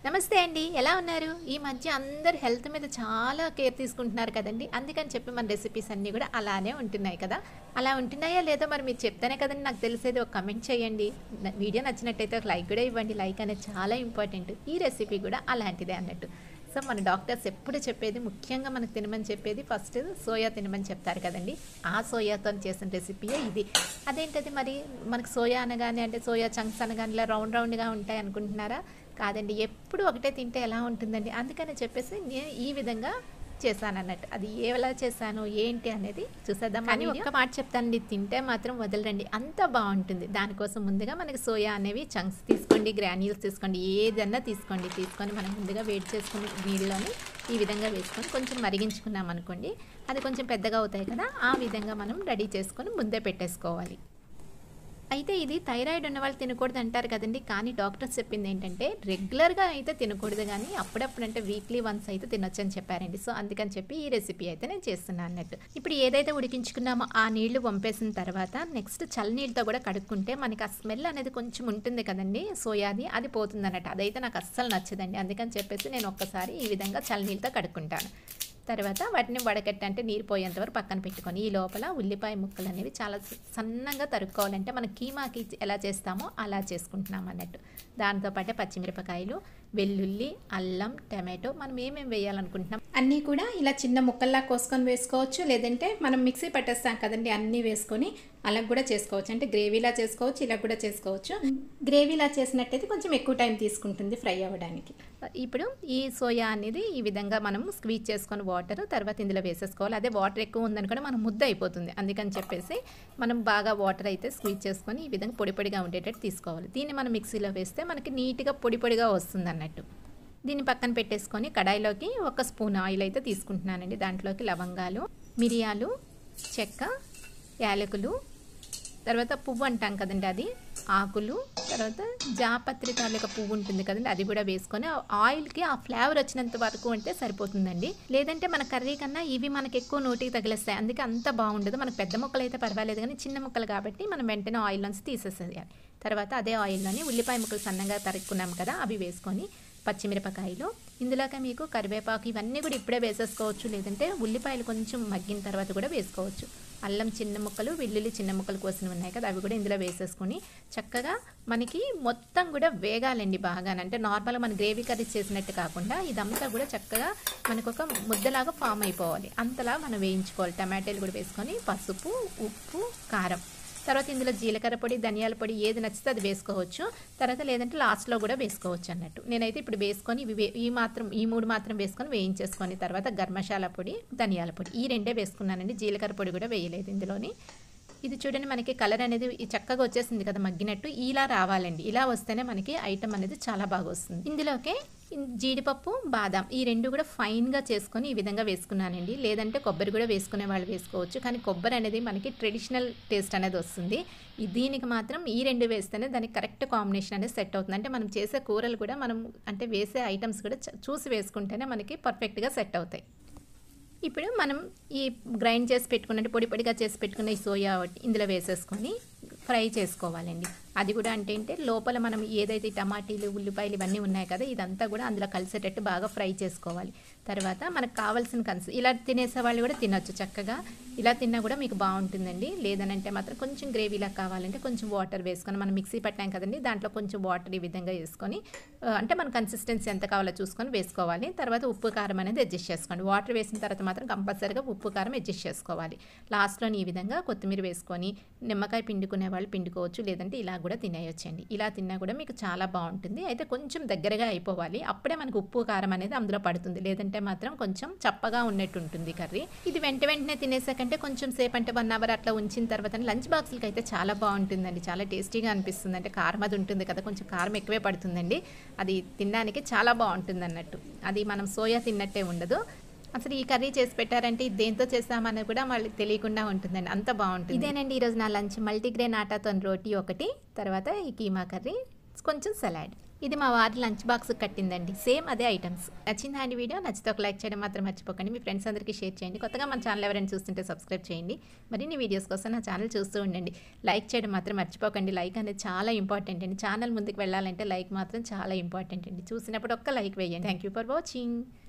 నమస్తే అండి ఎలా ఉన్నారు ఈ మధ్య అందరు హెల్త్ మీద చాలా కేర్ తీసుకుంటున్నారు కదండి అందుకని చెప్పి మన రెసిపీస్ అన్నీ కూడా అలానే ఉంటున్నాయి కదా అలా ఉంటున్నాయా లేదో మరి మీరు చెప్తానే కదండి నాకు తెలిసేది ఒక కమెంట్ చేయండి న- వీడియో నచ్చినట్టయితే ఒక లైక్ కూడా ఇవ్వండి లైక్ అనేది చాలా ఇంపార్టెంట్ ఈ రెసిపీ కూడా అలాంటిదే అన్నట్టు సో మన డాక్టర్స్ ఎప్పుడు చెప్పేది ముఖ్యంగా మనకు తినమని చెప్పేది ఫస్ట్ సోయా తినమని చెప్తారు కదండి ఆ సోయాతో చేసిన రెసిపీయే ఇది అదేంటది మరి మనకు సోయా అనగానే అంటే సోయా చంక్స్ అనగానే ఇలా రౌండ్ రౌండ్గా ఉంటాయి అనుకుంటున్నారా కాదండి ఎప్పుడు ఒకటే తింటే ఎలా ఉంటుందండి అందుకని చెప్పేసి నేను ఈ విధంగా చేశాను అన్నట్టు అది ఎలా చేశాను ఏంటి అనేది చూసేద్దాం కానీ ఒక్క మాట చెప్తానండి తింటే మాత్రం వదలరండి అంత బాగుంటుంది దానికోసం ముందుగా మనకి సోయా అనేవి చంక్స్ తీసుకోండి గ్రాన్యూల్స్ తీసుకోండి ఏదన్నా తీసుకోండి తీసుకొని మనం ముందుగా వేడి చేసుకుని నీళ్ళని ఈ విధంగా వేసుకొని కొంచెం మరిగించుకున్నాం అనుకోండి అది కొంచెం పెద్దగా అవుతాయి కదా ఆ విధంగా మనం రెడీ చేసుకొని ముందే పెట్టేసుకోవాలి అయితే ఇది థైరాయిడ్ ఉన్న వాళ్ళు తినకూడదు అంటారు కదండి కానీ డాక్టర్స్ చెప్పింది ఏంటంటే రెగ్యులర్గా అయితే తినకూడదు కానీ అప్పుడప్పుడు అంటే వీక్లీ వన్స్ అయితే తినొచ్చు అని చెప్పారండి సో అందుకని చెప్పి ఈ రెసిపీ అయితే నేను చేస్తున్నాను అన్నట్టు ఇప్పుడు ఏదైతే ఉడికించుకున్నామో ఆ నీళ్లు పంపేసిన తర్వాత నెక్స్ట్ చల్లనీళ్ళతో కూడా కడుక్కుంటే మనకి ఆ స్మెల్ అనేది కొంచెం ఉంటుంది కదండి సోయాది అది పోతుంది అన్నట్టు అదైతే నాకు అస్సలు నచ్చదండి అందుకని చెప్పేసి నేను ఒక్కసారి ఈ విధంగా చల్లనీళ్ళతో కడుక్కుంటాను తర్వాత వాటిని వడకట్టి అంటే నీరు పోయేంత వరకు పక్కన పెట్టుకొని ఈ లోపల ఉల్లిపాయ ముక్కలు అనేవి చాలా స- సన్నగా తరుక్కోవాలంటే మనం కీమాకి ఎలా చేస్తామో అలా చేసుకుంటున్నాం అన్నట్టు దాంతోపాటే పచ్చిమిరపకాయలు వెల్లుల్లి అల్లం టమాటో మనం ఏమేమి వేయాలనుకుంటున్నాం అన్నీ కూడా ఇలా చిన్న ముక్కల్లా కోసుకొని వేసుకోవచ్చు లేదంటే మనం మిక్సీ పట్టేస్తాం కదండి అన్నీ వేసుకొని అలా కూడా చేసుకోవచ్చు అంటే గ్రేవీలా చేసుకోవచ్చు ఇలా కూడా చేసుకోవచ్చు గ్రేవీలా చేసినట్టయితే కొంచెం ఎక్కువ టైం తీసుకుంటుంది ఫ్రై అవ్వడానికి ఇప్పుడు ఈ సోయా అనేది ఈ విధంగా మనం స్క్వీజ్ చేసుకొని వాటర్ తర్వాత ఇందులో వేసేసుకోవాలి అదే వాటర్ ఎక్కువ ఉందనుకోండి మనం ముద్ద అయిపోతుంది అందుకని చెప్పేసి మనం బాగా వాటర్ అయితే స్క్వీజ్ చేసుకొని ఈ విధంగా పొడి పొడిగా ఉండేటట్టు తీసుకోవాలి దీన్ని మనం మిక్సీలో వేస్తే మనకి నీట్గా పొడి పొడిగా వస్తుంది అన్నట్టు దీన్ని పక్కన పెట్టేసుకొని కడాయిలోకి ఒక స్పూన్ ఆయిల్ అయితే తీసుకుంటున్నానండి దాంట్లోకి లవంగాలు మిరియాలు చెక్క యాలకులు తర్వాత పువ్వు అంటాం కదండి అది ఆకులు తర్వాత జాపత్రి తాలూకా పువ్వు ఉంటుంది కదండి అది కూడా వేసుకొని ఆ ఆయిల్కి ఆ ఫ్లేవర్ వచ్చినంత వరకు అంటే సరిపోతుందండి లేదంటే మన కర్రీ కన్నా ఇవి మనకి ఎక్కువ నోటికి తగిలేస్తాయి అందుకే అంత బాగుండదు మనకు పెద్ద ముక్కలు అయితే పర్వాలేదు కానీ చిన్న ముక్కలు కాబట్టి మనం వెంటనే ఆయిల్ నుంచి తీసేసేయాలి తర్వాత అదే ఆయిల్లోని ఉల్లిపాయ ముక్కలు సన్నగా తరుక్కున్నాం కదా అవి వేసుకొని పచ్చిమిరపకాయలు ఇందులోకి మీకు కరివేపాకు ఇవన్నీ కూడా ఇప్పుడే వేసేసుకోవచ్చు లేదంటే ఉల్లిపాయలు కొంచెం మగ్గిన తర్వాత కూడా వేసుకోవచ్చు అల్లం చిన్న ముక్కలు వెల్లుల్లి చిన్న ముక్కలు కోసినవి ఉన్నాయి కదా అవి కూడా ఇందులో వేసేసుకొని చక్కగా మనకి మొత్తం కూడా వేగాలండి బాగా అంటే నార్మల్గా మన గ్రేవీ కర్రీ చేసినట్టు కాకుండా ఇదంతా కూడా చక్కగా మనకు ఒక ముద్దలాగా ఫామ్ అయిపోవాలి అంతలా మనం వేయించుకోవాలి టమాటాలు కూడా వేసుకొని పసుపు ఉప్పు కారం తర్వాత ఇందులో జీలకర్ర పొడి ధనియాల పొడి ఏది నచ్చితే అది వేసుకోవచ్చు తర్వాత లేదంటే లాస్ట్లో కూడా వేసుకోవచ్చు అన్నట్టు నేనైతే ఇప్పుడు వేసుకొని ఇవి వే- ఈ మాత్రం ఈ మూడు మాత్రం వేసుకొని వేయించేసుకొని తర్వాత గరం మసాలా పొడి ధనియాల పొడి ఈ రెండే వేసుకున్నానండి జీలకర్ర పొడి కూడా వేయలేదు ఇందులోని ఇది చూడండి మనకి కలర్ అనేది ఈ చక్కగా వచ్చేసింది కదా మగ్గినట్టు ఇలా రావాలండి ఇలా వస్తేనే మనకి ఐటమ్ అనేది చాలా బాగా వస్తుంది ఇందులోకే ఇన్- జీడిపప్పు బాదాం ఈ రెండు కూడా ఫైన్గా చేసుకొని ఈ విధంగా వేసుకున్నానండి లేదంటే కొబ్బరి కూడా వేసుకునే వాళ్ళు వేసుకోవచ్చు కానీ కొబ్బరి అనేది మనకి ట్రెడిషనల్ టేస్ట్ అనేది వస్తుంది ఈ దీనికి మాత్రం ఈ రెండు వేస్తేనే దానికి కరెక్ట్ కాంబినేషన్ అనేది సెట్ అవుతుంది అంటే మనం చేసే కూరలు కూడా మనం అంటే వేసే ఐటమ్స్ కూడా చ- చూసి వేసుకుంటేనే మనకి పర్ఫెక్ట్గా సెట్ అవుతాయి ఇప్పుడు మనం ఈ గ్రైండ్ చేసి పెట్టుకున్నట్టు పొడి పొడిగా చేసి పెట్టుకున్న ఈ సోయా ఇందులో వేసేసుకొని ఫ్రై చేసుకోవాలండి అది కూడా అంటే ఏంటి లోపల మనం ఏదైతే ఈ టమాటీలు ఉల్లిపాయలు ఇవన్నీ ఉన్నాయి కదా ఇదంతా కూడా అందులో కలిసేటట్టు బాగా ఫ్రై చేసుకోవాలి తర్వాత మనకు కావాల్సిన కన్స్ ఇలా తినేసే వాళ్ళు కూడా తినొచ్చు చక్కగా ఇలా తిన్నా కూడా మీకు బాగుంటుందండి లేదనంటే మాత్రం కొంచెం గ్రేవీలా కావాలంటే కొంచెం వాటర్ వేసుకొని మనం మిక్సీ పట్టాం కదండి దాంట్లో కొంచెం వాటర్ ఈ విధంగా వేసుకొని ఆ, అంటే మన కన్సిస్టెన్సీ ఎంత కావాలో చూసుకొని వేసుకోవాలి తర్వాత ఉప్పు కారం అనేది అడ్జస్ట్ చేసుకోండి వాటర్ వేసిన తర్వాత మాత్రం కంపల్సరీగా ఉప్పు కారం అడ్జస్ట్ చేసుకోవాలి లాస్ట్లో ఈ విధంగా కొత్తిమీర వేసుకొని నిమ్మకాయ పిండుకునే వాళ్ళు పిండుకోవచ్చు లేదంటే ఇలా కూడా తినేయొచ్చండి ఇలా తిన్నా కూడా మీకు చాలా బాగుంటుంది అయితే కొంచెం దగ్గరగా అయిపోవాలి అప్పుడే మనకు ఉప్పు కారం అనేది అందులో పడుతుంది లేదంటే మాత్రం కొంచెం చప్పగా ఉన్నట్టు ఉంటుంది కర్రీ ఇది వెంట వెంటనే తినేసాకంటే కొంచెం సేపు అంటే వన్ అవర్ అట్లా ఉంచిన తర్వాత లంచ్ బాక్స్లకి అయితే చాలా బాగుంటుందండి చాలా టేస్టీగా అనిపిస్తుంది అంటే కారం అది ఉంటుంది కదా కొంచెం కారం ఎక్కువే పడుతుందండి అది తినడానికి చాలా బాగుంటుంది అన్నట్టు అది మనం సోయా తిన్నట్టే ఉండదు అసలు ఈ కర్రీ చేసి పెట్టారంటే ఇది దేంతో చేస్తామనేది కూడా వాళ్ళకి తెలియకుండా ఉంటుందండి అంత బాగుంటుంది ఇదేనండి ఈరోజు నా లంచ్ మల్టీగ్రెయిన్ ఆటాతో రోటీ ఒకటి తర్వాత ఈ కీమా కర్రీ కొంచెం సలాడ్ ఇది మా వారి లంచ్ బాక్స్ కట్టిందండి సేమ్ అదే ఐటమ్స్ నచ్చిందా అండి వీడియో నచ్చితే ఒక లైక్ చేయడం మాత్రం మర్చిపోకండి మీ ఫ్రెండ్స్ అందరికీ షేర్ చేయండి కొత్తగా మన ఛానల్ ఎవరైనా చూస్తుంటే సబ్స్క్రైబ్ చేయండి మరిన్ని వీడియోస్ కోసం నా ఛానల్ చూస్తూ ఉండండి లైక్ చేయడం మాత్రం మర్చిపోకండి లైక్ అనేది చాలా ఇంపార్టెంట్ అండి ఛానల్ ముందుకు వెళ్ళాలంటే లైక్ మాత్రం చాలా ఇంపార్టెంట్ అండి చూసినప్పుడు ఒక్క లైక్ వేయండి థ్యాంక్ యూ ఫర్ వాచింగ్